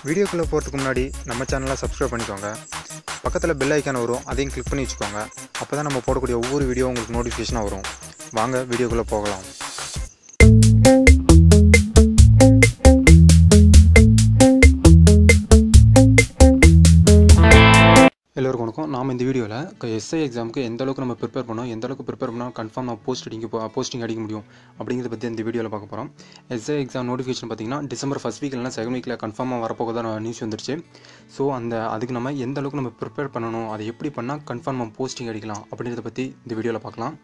வீடியோக்குள்ளே போகிறதுக்கு முன்னாடி நம்ம சேனலை சப்ஸ்கிரைப் பண்ணிக்கோங்க பக்கத்தில் பெல் ஐக்கான் வரும் அதையும் கிளிக் பண்ணி வச்சுக்கோங்க அப்போ தான் நம்ம போடக்கூடிய ஒவ்வொரு வீடியோ உங்களுக்கு நோட்டிஃபிகேஷனாக வரும் வாங்க வீடியோக்குள்ளே போகலாம் எல்லோருக்கும் வணக்கம் நாம் இந்த வீடியோவில் எஸ்ஐ எக்ஸாமுக்கு எந்த அளவுக்கு நம்ம ப்ரிப்பேர் பண்ணோம் எந்த அளவுக்கு ப்ரிப்பேர் பண்ணால் கன்ஃபார்ம் நம்ம போஸ்ட் அடிக்க போ போஸ்டிங் அடிக்க முடியும் அப்படிங்கிறத பற்றி இந்த வீடியோவில் பார்க்க போகிறோம் எஸ்ஐ எக்ஸாம் நோட்டிஃபிகேஷன் பார்த்தீங்கன்னா டிசம்பர் ஃபஸ்ட் வீக் இல்லைனா செகண்ட் வீக்கில் கன்ஃபார்மாக வரப்போக நியூஸ் வந்துருச்சு ஸோ அந்த அதுக்கு நம்ம எந்த அளவுக்கு நம்ம ப்ரிப்பேர் பண்ணணும் அதை எப்படி பண்ணால் கன்ஃபார்ம் நம்ம போஸ்டிங் அடிக்கலாம் அப்படிங்கிறத பற்றி இந்த வீடியோவில் பார்க்கலாம்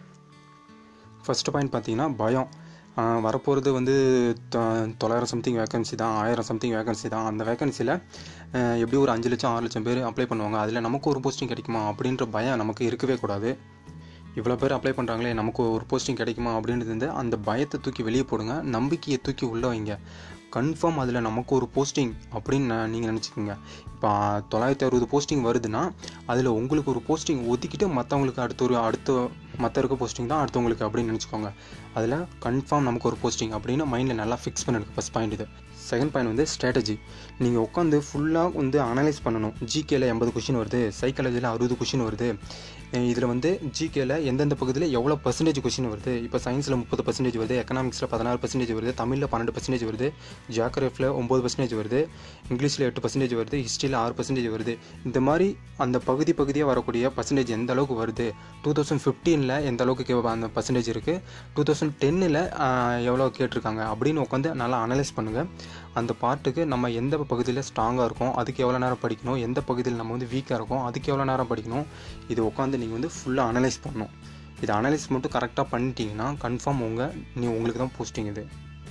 ஃபஸ்ட்டு பாயிண்ட் பார்த்தீங்கன்னா பயம் ஆஹ் வரப்போகிறது வந்து தொ- தொள்ளாயிரம் சம்திங் வேகன்சி தான் ஆயிரம் சம்திங் வேகன்சி தான் அந்த வேகன்சியில் எப்படி ஒரு அஞ்சு லட்சம் ஆறு லட்சம் பேர் அப்ளை பண்ணுவாங்க அதில் நமக்கு ஒரு போஸ்டிங் கிடைக்குமா அப்படின்ற பயம் நமக்கு இருக்கவே கூடாது இவ்வளோ பேர் அப்ளை பண்ணுறாங்களே நமக்கு ஒரு போஸ்டிங் கிடைக்குமா அப்படின்றது வந்து அந்த பயத்தை தூக்கி வெளியே போடுங்க நம்பிக்கையை தூக்கி உள்ளே வைங்க கன்ஃபார்ம் அதில் நமக்கு ஒரு போஸ்டிங் அப்படின்னு நீங்கள் நினச்சிக்கோங்க இப்போ தொள்ளாயிரத்தி அறுபது போஸ்டிங் வருதுன்னா அதில் உங்களுக்கு ஒரு போஸ்டிங் ஒதுக்கிட்டு மற்றவங்களுக்கு அடுத்த ஒரு அடுத்த மற்ற இருக்க போஸ்டிங் தான் அடுத்தவங்களுக்கு அப்படின்னு நினச்சிக்கோங்க அதில் கன்ஃபார்ம் நமக்கு ஒரு போஸ்டிங் அப்படின்னு மைண்டில் நல்லா ஃபிக்ஸ் பண்ணிருக்கு ஃபஸ்ட் பாயிண்ட் இது செகண்ட் பாயிண்ட் வந்து ஸ்ட்ராட்டஜி நீங்கள் உட்காந்து ஃபுல்லாக வந்து அனலைஸ் பண்ணணும் ஜிகேல எண்பது கொஷின் வருது சைக்காலஜியில் அறுபது கொஷின் வருது இதில் வந்து ஜிகேல எந்தெந்த பகுதியில் எவ்வளோ பர்சன்டேஜ் கொஷின் வருது இப்போ சயின்ஸில் முப்பது பர்சன்டேஜ் வருது எக்கனாமிக்ஸில் பதினாறு பர்சன்டேஜ் வருது தமிழில் பன்னெண்டு பர்சன்டேஜ் வருது ஜியாகிரஃபில் ஒம்பது பர்சன்டேஜ் வருது இங்கிலீஷில் எட்டு பர்சன்டேஜ் வருது ஹிஸ்ட்ரியில் ஆறு பர்சன்டேஜ் வருது இந்த மாதிரி அந்த பகுதி பகுதியாக வரக்கூடிய பர்சன்டேஜ் எந்த அளவுக்கு வருது டூ தௌசண்ட் ஃபிஃப்டீனில் எந்த அளவுக்கு கே- அந்த பர்சன்டேஜ் இருக்குது டூ தௌசண்ட் டென்னில் எவ்வளோ கேட்டிருக்காங்க அப்படின்னு உட்காந்து நல்லா அனலைஸ் பண்ணுங்கள் அந்த பார்ட்டுக்கு நம்ம எந்த பகுதியில் ஸ்ட்ராங்காக இருக்கோம் அதுக்கு எவ்வளோ நேரம் படிக்கணும் எந்த பகுதியில் நம்ம வந்து வீக்காக இருக்கோம் அதுக்கு எவ்வளோ நேரம் படிக்கணும் இது உட்காந்து நீங்கள் வந்து ஃபுல்லாக அனலைஸ் பண்ணணும் இது அனலைஸ் மட்டும் கரெக்டாக பண்ணிட்டீங்கன்னா கன்ஃபார்ம் உங்கள் நீ உங்களுக்கு தான் போஸ்டிங் இது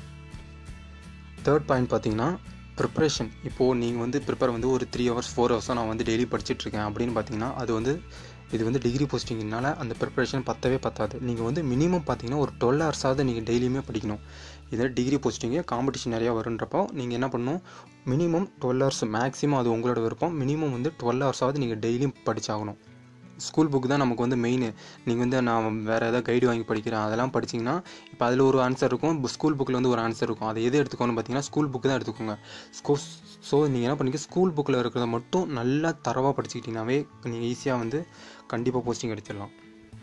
தேர்ட் பாயிண்ட் பார்த்தீங்கன்னா ப்ரிப்ரேஷன் இப்போது நீங்கள் வந்து ப்ரிப்பேர் வந்து ஒரு த்ரீ ஹவர்ஸ் ஃபோர் ஹவர்ஸாக நான் வந்து டெய்லி படிச்சிட்ருக்கேன் அப்படின்னு பார்த்தீங்கன்னா அது வந்து இது வந்து டிகிரி போஸ்டிங்னால அந்த ப்ரிப்பரேஷன் பத்தவே பத்தாது நீங்கள் வந்து மினிமம் பார்த்தீங்கன்னா ஒரு டுவெல் ஹவர்ஸாவது நீங்கள் டெய்லியுமே படிக்கணும் இதில் டிகிரி போஸ்டிங்கு காம்படிஷன் நிறையா வருன்றப்போ நீங்கள் என்ன பண்ணணும் மினிமம் டுவெல் ஹவர்ஸ் மேக்ஸிமம் அது உங்களோட விருப்பம் மினிமம் வந்து டுவெல் ஹவர்ஸாவது நீங்கள் டெய்லியும் படிச்சாகணும் ஸ்கூல் புக் தான் நமக்கு வந்து மெயின் நீங்கள் வந்து நான் வேறு ஏதாவது கைடு வாங்கி படிக்கிறேன் அதெல்லாம் படிச்சிங்கன்னா இப்போ அதில் ஒரு ஆன்சர் இருக்கும் ஸ்கூல் புக்கில் வந்து ஒரு ஆன்சர் இருக்கும் அதை எது எடுத்துக்கோன்னு பார்த்தீங்கன்னா ஸ்கூல் புக் தான் எடுத்துக்கோங்க ஸ்கூ ஸோ நீங்கள் என்ன பண்ணிக்க ஸ்கூல் புக்கில் இருக்கிறத மட்டும் நல்லா தரவாக படிச்சுக்கிட்டீங்கன்னாவே நீங்கள் ஈஸியாக வந்து கண்டிப்பாக போஸ்டிங் அடிச்சிடலாம்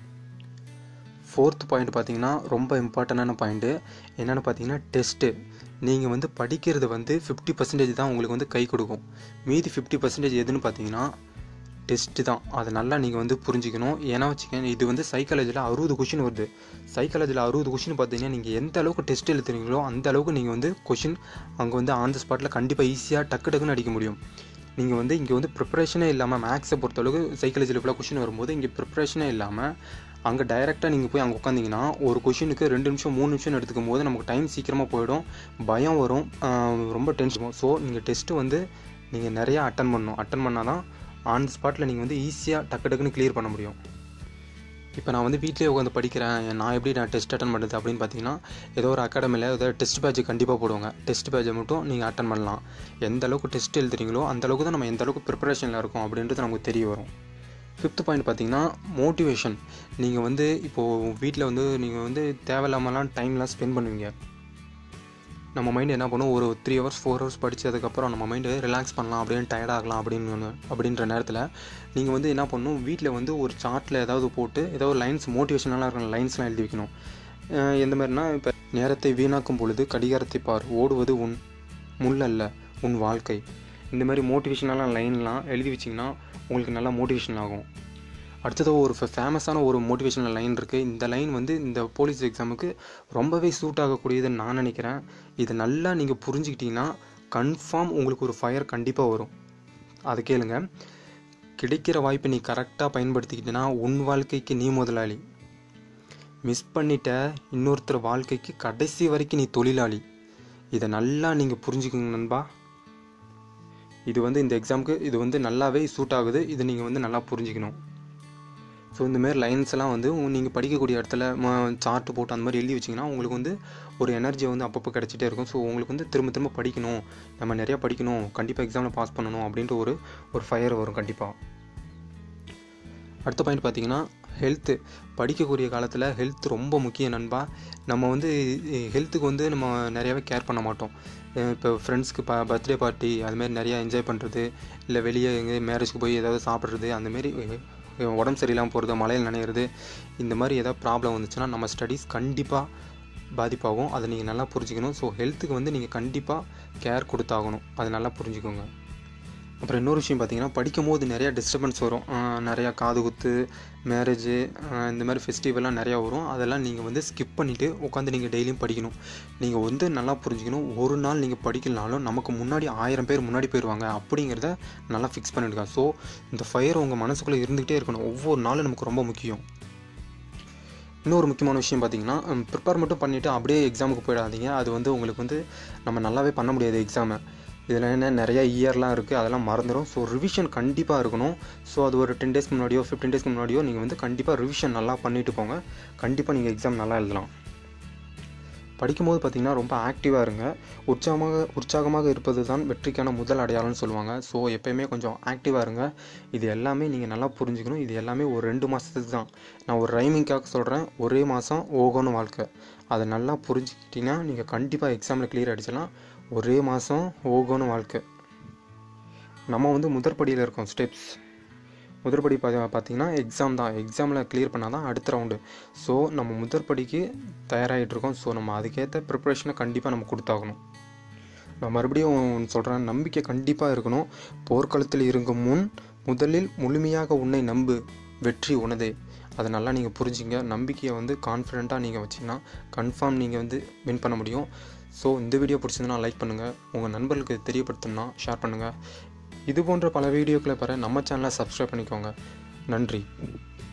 ஃபோர்த் பாயிண்ட் பார்த்தீங்கன்னா ரொம்ப இம்பார்ட்டண்டான பாயிண்ட்டு என்னென்னு பார்த்தீங்கன்னா டெஸ்ட்டு நீங்கள் வந்து படிக்கிறது வந்து ஃபிஃப்டி பர்சன்டேஜ் தான் உங்களுக்கு வந்து கை கொடுக்கும் மீதி ஃபிஃப்டி பர்சன்டேஜ் எதுன்னு பார்த்தீங்கன்னா டெஸ்ட்டு தான் அதை நல்லா நீங்கள் வந்து புரிஞ்சுக்கணும் ஏன்னா வச்சுக்கோங்க இது வந்து சைக்காலஜியில் அறுபது கொஷின் வருது சைக்காலஜியில் அறுபது கொஷின் பார்த்தீங்கன்னா நீங்கள் எந்த அளவுக்கு டெஸ்ட் எழுதுறீங்களோ அந்த அளவுக்கு நீங்கள் வந்து கொஷின் அங்கே வந்து ஆன் த ஸ்பாட்டில் கண்டிப்பாக ஈஸியாக டக்கு டக்குன்னு அடிக்க முடியும் நீங்கள் வந்து இங்கே வந்து ப்ரிப்பரேஷனே இல்லாமல் மேக்ஸை பொறுத்தளவுக்கு சைக்காலஜியில் ஃபுல்லாக கொஷின் வரும்போது இங்கே ப்ரிப்பரேஷனே இல்லாமல் அங்கே டைரெக்டாக நீங்கள் போய் அங்கே உட்காந்திங்கன்னா ஒரு கொஷினுக்கு ரெண்டு நிமிஷம் மூணு நிமிஷம் எடுத்துக்கும் போது நமக்கு டைம் சீக்கிரமாக போயிடும் பயம் வரும் ஆஹ் ரொம்ப டென்ஷன் வரும் ஸோ நீங்கள் டெஸ்ட்டு வந்து நீங்கள் நிறையா அட்டன் பண்ணணும் அட்டன் பண்ணால் தான் ஆன் ஸ்பாட்டில் நீங்கள் வந்து ஈஸியாக டக்கு டக்குன்னு கிளியர் பண்ண முடியும் இப்போ நான் வந்து வீட்டிலே உட்காந்து படிக்கிறேன் நான் எப்படி நான் டெஸ்ட் அட்டன் பண்ணுறது அப்படின்னு பார்த்தீங்கன்னா ஏதோ ஒரு அகாடமியில் ஏதோ டெஸ்ட் பேட்ச் கண்டிப்பாக போடுவாங்க டெஸ்ட் பேட்சை மட்டும் நீங்கள் அட்டன் பண்ணலாம் எந்த அளவுக்கு டெஸ்ட் எழுதுறீங்களோ அந்த அளவுக்கு தான் நம்ம எந்த அளவுக்கு ப்ரிப்பரேஷனில் இருக்கோம் அப்படின்றது நமக்கு தெரிய வரும் ஃபிஃப்த் பாயிண்ட் பார்த்தீங்கன்னா மோட்டிவேஷன் நீங்கள் வந்து இப்போது வீட்டில் வந்து நீங்கள் வந்து தேவையில்லாமலாம் டைம்லாம் ஸ்பெண்ட் பண்ணுவீங்க நம்ம மைண்ட் என்ன பண்ணும் ஒரு த்ரீ ஹவர்ஸ் ஃபோர் ஹவர்ஸ் படித்ததுக்கப்புறம் நம்ம மைண்டு ரிலாக்ஸ் பண்ணலாம் அப்படின்னு tired ஆகலாம் அப்படின்னு ஒன்று அப்படின்ற நேரத்தில் நீங்கள் வந்து என்ன பண்ணணும் வீட்டில் வந்து ஒரு சார்ட்டில் ஏதாவது போட்டு ஏதோ ஒரு லைன்ஸ் மோட்டிவேஷனலாக இருக்கிற லைன்ஸ்லாம் எழுதி வைக்கணும் அஹ் எந்த மாதிரினா இப்போ நேரத்தை வீணாக்கும் பொழுது கடிகாரத்தை பார் ஓடுவது உன் முள்ளல்ல உன் வாழ்க்கை இந்த மாதிரி மோட்டிவேஷனலான லைன்லாம் எழுதி வச்சிங்கன்னா உங்களுக்கு நல்லா மோட்டிவேஷன் ஆகும் அடுத்தது ஒரு ஃபேமஸான ஒரு மோட்டிவேஷனல் லைன் இருக்குது இந்த லைன் வந்து இந்த போலீஸ் எக்ஸாமுக்கு ரொம்பவே சூட் ஆகக்கூடியதுன்னு நான் நினைக்கிறேன் இதை நல்லா நீங்கள் புரிஞ்சுக்கிட்டீங்கன்னா கன்ஃபார்ம் உங்களுக்கு ஒரு ஃபயர் கண்டிப்பாக வரும் அதை கேளுங்க கிடைக்கிற வாய்ப்பை நீ கரெக்டாக பயன்படுத்திக்கிட்டேன்னா உன் வாழ்க்கைக்கு நீ முதலாளி மிஸ் பண்ணிட்ட இன்னொருத்தர் வாழ்க்கைக்கு கடைசி வரைக்கும் நீ தொழிலாளி இதை நல்லா நீங்கள் புரிஞ்சுக்கோங்க நண்பா இது வந்து இந்த எக்ஸாமுக்கு இது வந்து நல்லாவே சூட் ஆகுது இதை நீங்கள் வந்து நல்லா புரிஞ்சுக்கணும் ஸோ இந்தமாரி லைன்ஸ் எல்லாம் வந்து நீங்கள் படிக்கக்கூடிய இடத்துல சார்ட் போட்டு அந்த மாதிரி எழுதி வச்சிங்கன்னா உங்களுக்கு வந்து ஒரு எனர்ஜி வந்து அப்பப்போ கிடச்சிட்டே இருக்கும் ஸோ உங்களுக்கு வந்து திரும்ப திரும்ப படிக்கணும் நம்ம நிறையா படிக்கணும் கண்டிப்பாக எக்ஸாமில் பாஸ் பண்ணணும் அப்படின்ற ஒரு ஒரு ஃபயர் வரும் கண்டிப்பாக அடுத்த பாயிண்ட் பார்த்தீங்கன்னா ஹெல்த்து படிக்கக்கூடிய காலத்தில் ஹெல்த் ரொம்ப முக்கியம் நண்பா நம்ம வந்து ஹெல்த்துக்கு வந்து நம்ம நிறையாவே கேர் பண்ண மாட்டோம் இப்போ ஃப்ரெண்ட்ஸ்க்கு ப பர்த்டே பார்ட்டி அதுமாரி நிறையா என்ஜாய் பண்ணுறது இல்லை வெளியே எங்கே மேரேஜ்க்கு போய் ஏதாவது சாப்பிட்றது அந்தமாரி உடம்பு சரியில்லாமல் போகிறது மழையில் நனையிறது இந்த மாதிரி ஏதாவது ப்ராப்ளம் வந்துச்சுன்னா நம்ம ஸ்டடீஸ் கண்டிப்பாக பாதிப்பாகும் அதை நீங்கள் நல்லா புரிஞ்சுக்கணும் ஸோ ஹெல்த்துக்கு வந்து நீங்கள் கண்டிப்பாக கேர் கொடுத்தாகணும் அதை நல்லா புரிஞ்சுக்கோங்க அப்புறம் இன்னொரு விஷயம் பார்த்தீங்கன்னா படிக்கும் போது நிறையா டிஸ்டர்பன்ஸ் வரும் ஆஹ் நிறையா காது குத்து மேரேஜு இந்த மாதிரி ஃபெஸ்டிவல்லாம் நிறையா வரும் அதெல்லாம் நீங்கள் வந்து ஸ்கிப் பண்ணிவிட்டு உட்காந்து நீங்கள் டெய்லியும் படிக்கணும் நீங்கள் வந்து நல்லா புரிஞ்சுக்கணும் ஒரு நாள் நீங்கள் படிக்கலனாலும் நமக்கு முன்னாடி ஆயிரம் பேர் முன்னாடி போயிடுவாங்க அப்படிங்கிறத நல்லா ஃபிக்ஸ் பண்ணிடுங்க ஸோ இந்த ஃபயர் உங்கள் மனசுக்குள்ளே இருந்துகிட்டே இருக்கணும் ஒவ்வொரு நாளும் நமக்கு ரொம்ப முக்கியம் இன்னொரு முக்கியமான விஷயம் பார்த்தீங்கன்னா ப்ரிப்பேர் மட்டும் பண்ணிவிட்டு அப்படியே எக்ஸாமுக்கு போயிடாதீங்க அது வந்து உங்களுக்கு வந்து நம்ம நல்லாவே பண்ண முடியாது எக்ஸாமை இதில் என்ன நிறையா இயர்லாம் இருக்குது அதெல்லாம் மறந்துடும் ஸோ ரிவிஷன் கண்டிப்பாக இருக்கணும் ஸோ அது ஒரு டென் டேஸ்க்கு முன்னாடியோ ஃபிஃப்டீன் டேஸ்க்கு முன்னாடியோ நீங்கள் வந்து கண்டிப்பாக ரிவிஷன் நல்லா பண்ணிட்டு போங்க கண்டிப்பாக நீங்கள் எக்ஸாம் நல்லா எழுதலாம் படிக்கும்போது பார்த்தீங்கன்னா ரொம்ப ஆக்டிவாக இருங்க உற்சாகமாக உற்சாகமாக இருப்பது தான் வெற்றிக்கான முதல் அடையாளம்னு சொல்லுவாங்க ஸோ எப்பயுமே கொஞ்சம் ஆக்டிவாக இருங்க இது எல்லாமே நீங்கள் நல்லா புரிஞ்சுக்கணும் இது எல்லாமே ஒரு ரெண்டு மாதத்துக்கு தான் நான் ஒரு ரைமிங்காக சொல்கிறேன் ஒரே மாதம் ஓகோன்னு வாழ்க்கை அதை நல்லா புரிஞ்சுக்கிட்டீங்கன்னா நீங்கள் கண்டிப்பாக எக்ஸாமில் கிளியர் அடிச்சிடலாம் ஒரே மாதம் ஓகோன்னு வாழ்க்கை நம்ம வந்து முதற்படியில் இருக்கோம் ஸ்டெப்ஸ் முதற்படி பா பார்த்தீங்கன்னா எக்ஸாம் தான் எக்ஸாமில் கிளியர் பண்ணால் தான் அடுத்த ரவுண்டு ஸோ நம்ம முதற்படிக்கு தயாராகிட்டு இருக்கோம் ஸோ நம்ம அதுக்கேற்ற ப்ரிப்ரேஷனை கண்டிப்பாக நம்ம கொடுத்தாகணும் நான் மறுபடியும் சொல்கிறேன் நம்பிக்கை கண்டிப்பாக இருக்கணும் போர்க்களத்தில் இருக்கும் முன் முதலில் முழுமையாக உன்னை நம்பு வெற்றி உனதே அதை நல்லா நீங்கள் புரிஞ்சுங்க நம்பிக்கையை வந்து கான்ஃபிடெண்ட்டாக நீங்கள் வச்சிங்கன்னா கன்ஃபார்ம் நீங்கள் வந்து வின் பண்ண முடியும் ஸோ இந்த வீடியோ பிடிச்சிருந்தனா லைக் பண்ணுங்கள் உங்கள் நண்பர்களுக்கு தெரியப்படுத்தணும்னா ஷேர் பண்ணுங்கள் இது போன்ற பல வீடியோக்களை பெற நம்ம சேனலை சப்ஸ்கிரைப் பண்ணிக்கோங்க நன்றி